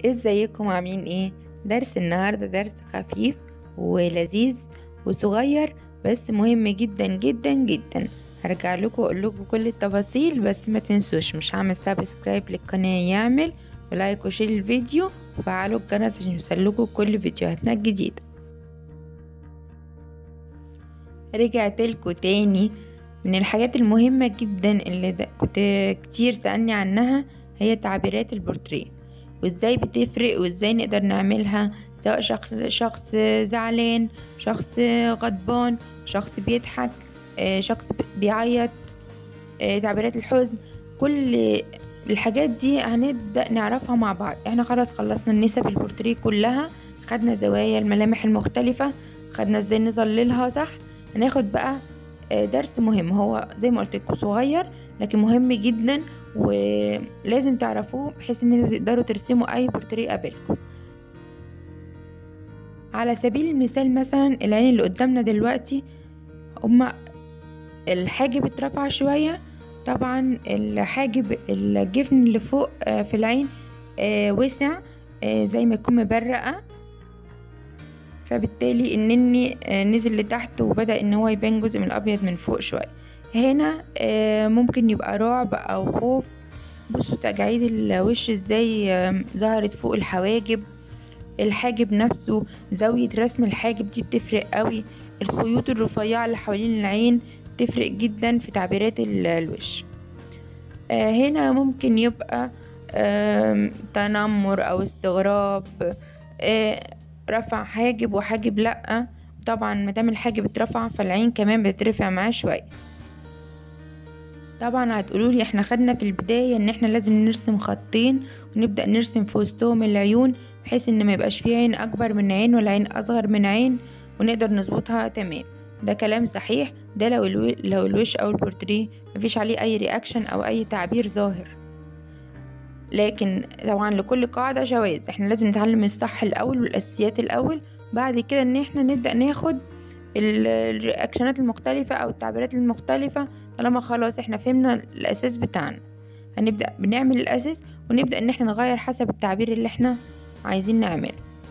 ازيكم عاملين ايه درس النهاردة درس خفيف ولذيذ وصغير بس مهم جدا جدا جدا هرجع لكم واقول لكم كل التفاصيل بس ما تنسوش مش هعمل سبسكرايب للقناة يعمل ولايك وشير الفيديو وفعلوا الجرس عشان يوصلكوا كل فيديوهاتنا الجديدة رجعت لكم تاني من الحاجات المهمة جدا اللي ده كنت كتير سألني عنها هي تعبيرات البورتريه وازاي بتفرق وازاي نقدر نعملها سواء شخص, شخص زعلان شخص غضبان شخص بيضحك شخص بيعيط تعبيرات الحزن كل الحاجات دي هنبدأ نعرفها مع بعض احنا خلاص خلصنا النسب البورتريه كلها خدنا زوايا الملامح المختلفة خدنا ازاي نظللها صح هناخد بقى درس مهم هو زي ما قلت لكم صغير لكن مهم جدا ولازم تعرفوه بحيث ان انتوا تقدروا ترسموا اي بورتريه قبلكم على سبيل المثال مثلا العين اللي قدامنا دلوقتي هما الحاجب اترفع شوية طبعا الحاجب الجفن اللي فوق في العين وسع زي ما يكون مبرقة فبالتالي النني نزل لتحت وبدأ ان هو يبان جزء من الابيض من فوق شوية هنا ممكن يبقى رعب او خوف بصوا تجاعيد الوش ازاي ظهرت فوق الحواجب الحاجب نفسه زاوية رسم الحاجب دي بتفرق قوي الخيوط الرفيعة اللي حوالين العين بتفرق جدا في تعبيرات الوش هنا ممكن يبقى تنمر او استغراب رفع حاجب وحاجب لأ طبعا مادام الحاجب اترفع فالعين كمان بترفع معاه شوية طبعا هتقولوا لي احنا خدنا في البداية ان احنا لازم نرسم خطين ونبدأ نرسم في وسطهم العيون بحيث ان ما يبقاش فيه عين اكبر من عين ولا عين اصغر من عين ونقدر نظبطها تمام ده كلام صحيح ده لو الو... لو الوش او البورتريه مفيش عليه اي رياكشن او اي تعبير ظاهر لكن طبعا لكل قاعدة شواذ احنا لازم نتعلم الصح الاول والاساسيات الاول بعد كده ان احنا نبدأ ناخد الرياكشنات المختلفة او التعبيرات المختلفة طالما خلاص احنا فهمنا الاساس بتاعنا هنبدأ بنعمل الاساس ونبدأ ان احنا نغير حسب التعبير اللي احنا عايزين نعمله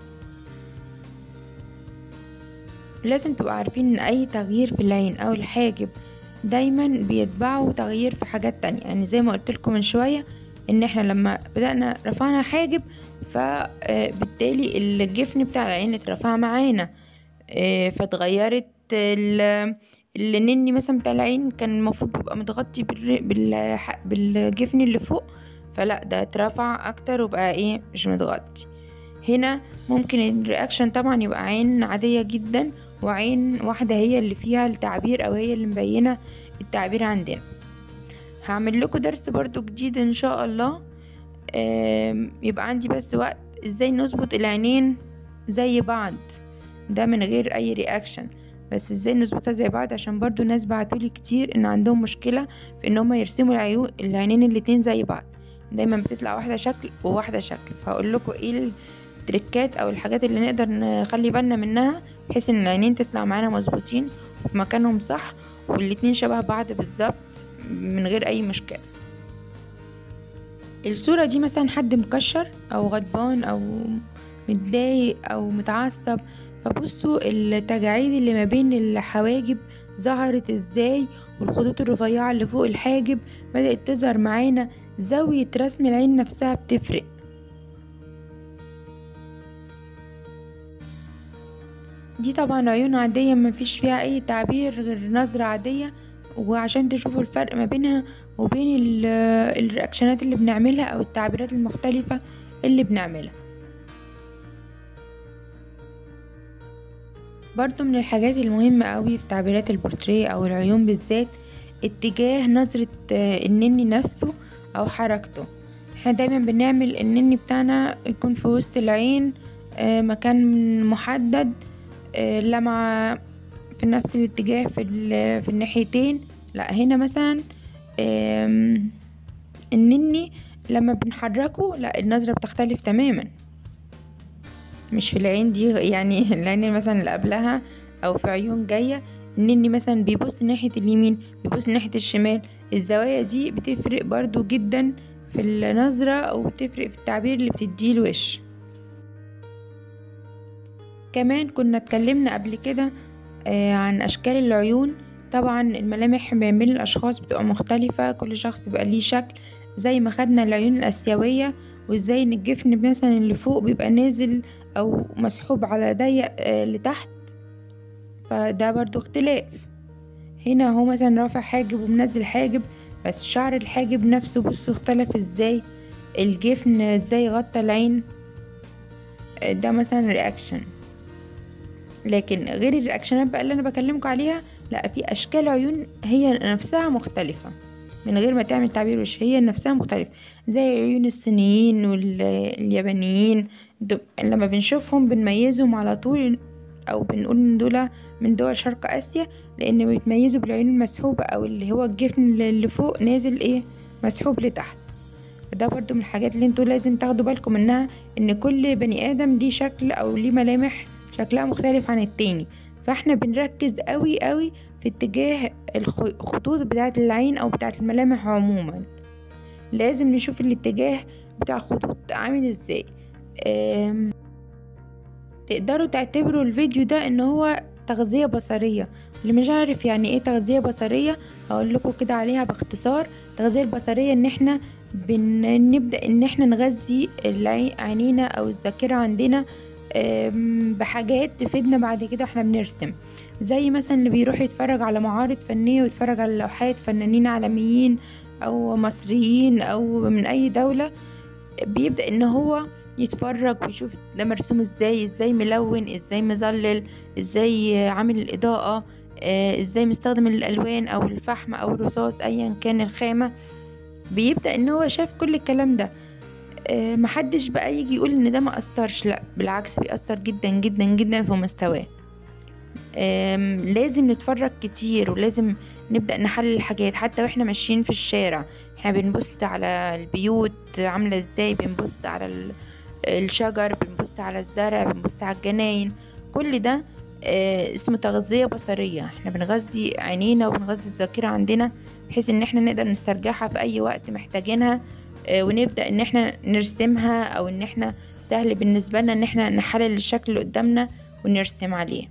لازم تبقوا عارفين ان اي تغيير في العين او الحاجب دايما بيتبعه تغيير في حاجات تانية يعني زي ما قلت لكم من شوية ان احنا لما بدأنا رفعنا حاجب فبالتالي الجفن بتاع العين اترفع معانا فاتغيرت النني مثلا بتاع العين كان المفروض يبقى متغطي بالجفن اللي فوق فلا ده اترفع اكتر وبقى ايه مش متغطي هنا ممكن الرياكشن طبعا يبقى عين عادية جدا وعين واحدة هي اللي فيها التعبير او هي اللي مبينة التعبير عندنا هعمل لكم درس برضو جديد ان شاء الله يبقى عندي بس وقت ازاي نظبط العينين زي بعض ده من غير اي رياكشن بس ازاي نظبطها زي بعض عشان برضو ناس بعتولي كتير ان عندهم مشكلة في ان هما يرسموا العيون العينين الاتنين زي بعض دايما بتطلع واحدة شكل وواحدة شكل فهقول لكم ايه التريكات او الحاجات اللي نقدر نخلي بالنا منها بحيث ان العينين تطلع معانا مظبوطين وفي مكانهم صح والاتنين شبه بعض بالظبط من غير اي مشكلة الصورة دي مثلا حد مكشر او غضبان او متضايق او متعصب فبصوا التجاعيد اللي ما بين الحواجب ظهرت ازاي والخطوط الرفيعة اللي فوق الحاجب بدأت تظهر معانا زاوية رسم العين نفسها بتفرق دي طبعا عيون عادية مفيش فيها اي تعبير غير نظرة عادية وعشان تشوفوا الفرق ما بينها وبين الرياكشنات اللي بنعملها او التعبيرات المختلفة اللي بنعملها برضو من الحاجات المهمة قوي في تعبيرات البورتريه او العيون بالذات اتجاه نظرة النني نفسه او حركته احنا دايما بنعمل النني بتاعنا يكون في وسط العين مكان محدد لمعة في نفس الاتجاه في, في الناحيتين لا هنا مثلا النني لما بنحركه لا النظرة بتختلف تماما مش في العين دي يعني العين مثلا اللي قبلها او في عيون جاية النني مثلا بيبص ناحية اليمين بيبص ناحية الشمال الزوايا دي بتفرق برضو جدا في النظرة وبتفرق في التعبير اللي بتديه الوش كمان كنا اتكلمنا قبل كده آه، عن اشكال العيون طبعا الملامح ما بين الاشخاص بتبقى مختلفة كل شخص بيبقى ليه شكل زي ما خدنا العيون الاسيوية وازاي ان الجفن مثلا اللي فوق بيبقى نازل او مسحوب على ضيق آه، لتحت فده برضو اختلاف هنا هو مثلا رافع حاجب ومنزل حاجب بس شعر الحاجب نفسه بصوا اختلف ازاي الجفن ازاي غطى العين آه، ده مثلا رياكشن لكن غير الرياكشنات بقى اللي انا بكلمكم عليها لا في اشكال عيون هي نفسها مختلفة من غير ما تعمل تعبير وش هي نفسها مختلفة زي عيون الصينيين واليابانيين لما بنشوفهم بنميزهم على طول او بنقول ان دول من دول شرق اسيا لان بيتميزوا بالعيون المسحوبة او اللي هو الجفن اللي فوق نازل ايه مسحوب لتحت ده برضو من الحاجات اللي انتوا لازم تاخدوا بالكم منها ان كل بني ادم ليه شكل او ليه ملامح شكلها مختلف عن التاني فاحنا بنركز قوي قوي في اتجاه الخطوط بتاعة العين او بتاعة الملامح عموما لازم نشوف الاتجاه بتاع الخطوط عامل ازاي تقدروا تعتبروا الفيديو ده ان هو تغذية بصرية اللي مش عارف يعني ايه تغذية بصرية هقول لكم كده عليها باختصار التغذية البصرية ان احنا بنبدأ ان احنا نغذي عينينا او الذاكرة عندنا بحاجات تفيدنا بعد كده احنا بنرسم زي مثلا اللي بيروح يتفرج على معارض فنية ويتفرج على لوحات فنانين عالميين او مصريين او من اي دولة بيبدأ ان هو يتفرج ويشوف ده مرسوم ازاي ازاي ملون ازاي مظلل ازاي عامل الاضاءة آه، ازاي مستخدم الالوان او الفحم او الرصاص ايا كان الخامة بيبدأ ان هو شاف كل الكلام ده آه، محدش بقى يجي يقول ان ده ما اثرش لا بالعكس بيأثر جدا جدا جدا في مستواه لازم نتفرج كتير ولازم نبدأ نحلل الحاجات حتى واحنا ماشيين في الشارع احنا بنبص على البيوت عاملة ازاي بنبص على الشجر بنبص على الزرع بنبص على الجناين كل ده آه، اسمه تغذية بصرية احنا بنغذي عينينا وبنغذي الذاكرة عندنا بحيث ان احنا نقدر نسترجعها في اي وقت محتاجينها آه، ونبدأ ان احنا نرسمها او ان احنا سهل بالنسبة لنا ان احنا نحلل الشكل اللي قدامنا ونرسم عليه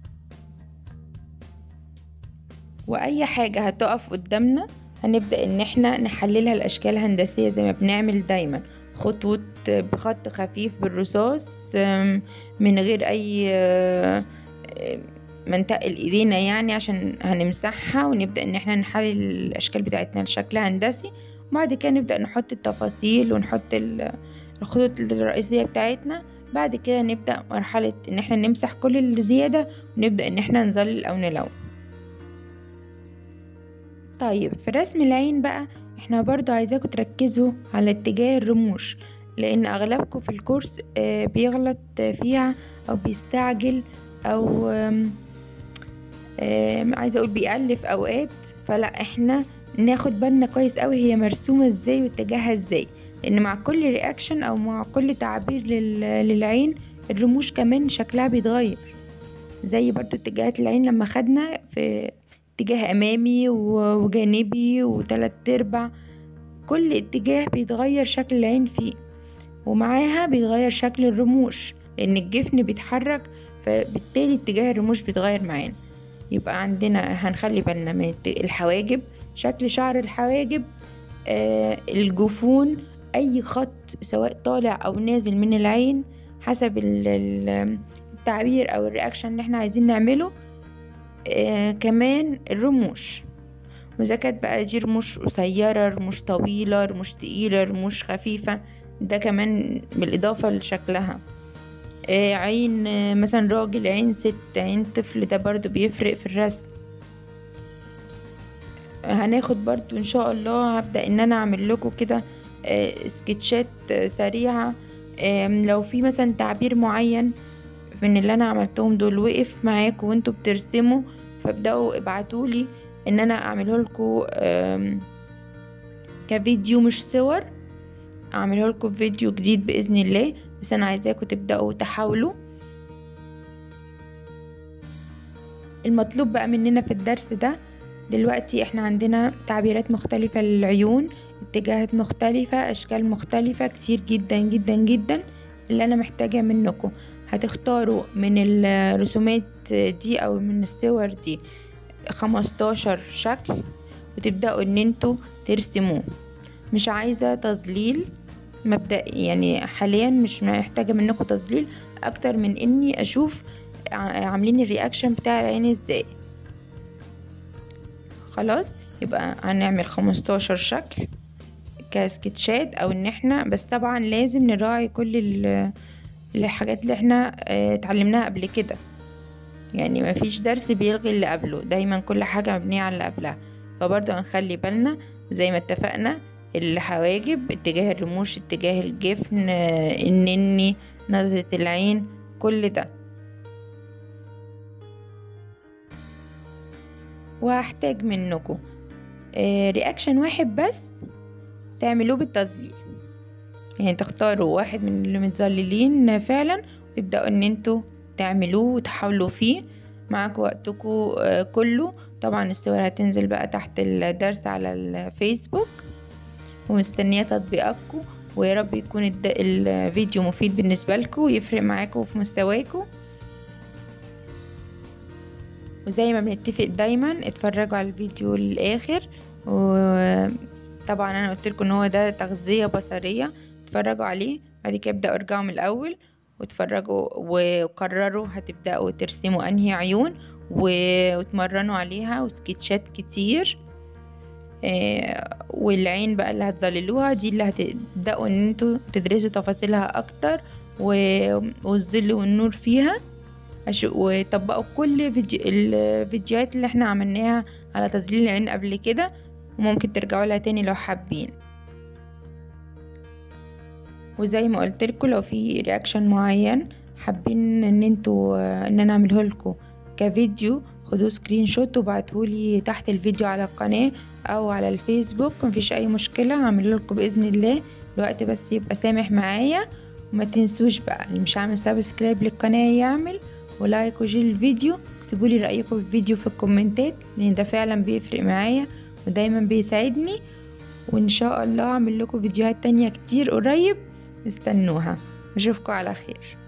واي حاجة هتقف قدامنا هنبدأ ان احنا نحللها الاشكال الهندسية زي ما بنعمل دايما خطوط بخط خفيف بالرصاص من غير اي آه، ما نتقل ايدينا يعني عشان هنمسحها ونبدأ ان احنا نحلل الاشكال بتاعتنا لشكل هندسي وبعد كده نبدأ نحط التفاصيل ونحط الخطوط الرئيسية بتاعتنا بعد كده نبدأ مرحلة ان احنا نمسح كل الزيادة ونبدأ ان احنا نظلل او نلون طيب في رسم العين بقى احنا برضو عايزاكم تركزوا على اتجاه الرموش لان اغلبكم في الكورس آه، بيغلط فيها او بيستعجل او عايزه اقول بيألف اوقات فلا احنا ناخد بالنا كويس قوي هي مرسومة ازاي واتجاهها ازاي لان مع كل رياكشن او مع كل تعبير للعين الرموش كمان شكلها بيتغير زي برضو اتجاهات العين لما خدنا في اتجاه امامي وجانبي وتلات ارباع كل اتجاه بيتغير شكل العين فيه ومعاها بيتغير شكل الرموش لان الجفن بيتحرك فبالتالي اتجاه الرموش بيتغير معانا يبقى عندنا هنخلي بالنا من الحواجب شكل شعر الحواجب آه الجفون اي خط سواء طالع او نازل من العين حسب التعبير او الرياكشن اللي احنا عايزين نعمله آه كمان الرموش واذا كانت بقى دي رموش قصيرة رموش طويلة رموش تقيلة رموش خفيفة ده كمان بالاضافة لشكلها آه عين آه مثلا راجل عين ست عين طفل ده برضو بيفرق في الرسم هناخد برضو ان شاء الله هبدأ ان انا اعمل لكم كده آه، سكتشات سريعة لو في مثلا تعبير معين من اللي انا عملتهم دول وقف معاكم وانتوا بترسموا فابدأوا ابعتولي ان انا اعمله لكم كفيديو مش صور اعمله لكم فيديو جديد باذن الله بس انا عايزاكم تبداوا تحاولوا المطلوب بقى مننا في الدرس ده دلوقتي احنا عندنا تعبيرات مختلفة للعيون اتجاهات مختلفة اشكال مختلفة كتير جدا جدا جدا اللي انا محتاجة منكم هتختاروا من الرسومات دي او من الصور دي خمستاشر شكل وتبدأوا ان انتوا ترسموه مش عايزة تظليل مبدأ يعني حاليا مش محتاجة منكم تظليل اكتر من اني اشوف عاملين الرياكشن بتاع العين ازاي خلاص يبقى هنعمل خمستاشر شكل كسكتشات او ان احنا بس طبعا لازم نراعي كل الحاجات اللي احنا اتعلمناها قبل كده يعني مفيش درس بيلغي اللي قبله دايما كل حاجة مبنية على اللي قبلها فبرضه هنخلي بالنا زي ما اتفقنا الحواجب اتجاه الرموش اتجاه الجفن النني نظرة العين كل ده وهحتاج منكم رياكشن واحد بس تعملوه بالتظليل يعني تختاروا واحد من اللي متظللين فعلا وتبدأوا ان انتوا تعملوه وتحاولوا فيه معاكم وقتكم كله طبعا الصور هتنزل بقى تحت الدرس على الفيسبوك ومستنية تطبيقاتكم ويا رب يكون الفيديو مفيد بالنسبة لكم ويفرق معاكم في مستواكم وزي ما بنتفق دايما اتفرجوا على الفيديو للاخر وطبعا انا قلت لكم ان هو ده تغذية بصرية اتفرجوا عليه بعد كده ابدأوا ارجعوا من الاول واتفرجوا وقرروا هتبدأوا ترسموا انهي عيون وتمرنوا عليها وسكتشات كتير آه والعين بقى اللي هتظللوها دي اللي هتبدأوا ان انتوا تدرسوا تفاصيلها اكتر والظل والنور فيها وطبقوا كل فيديو الفيديوهات اللي احنا عملناها على تظليل العين قبل كده وممكن ترجعوا لها تاني لو حابين وزي ما قلت لكم لو في رياكشن معين حابين ان انتوا ان انا اعمله لكم كفيديو خدوا سكرين شوت وبعتهولي تحت الفيديو على القناة او على الفيسبوك مفيش اي مشكلة هعمله لكم باذن الله الوقت بس يبقى سامح معايا وما تنسوش بقى اللي مش عامل سبسكرايب للقناة يعمل ولايك وشير الفيديو اكتبوا لي رايكم في الفيديو في الكومنتات لان ده فعلا بيفرق معايا ودايما بيساعدني وان شاء الله اعمل لكم فيديوهات تانية كتير قريب استنوها اشوفكم على خير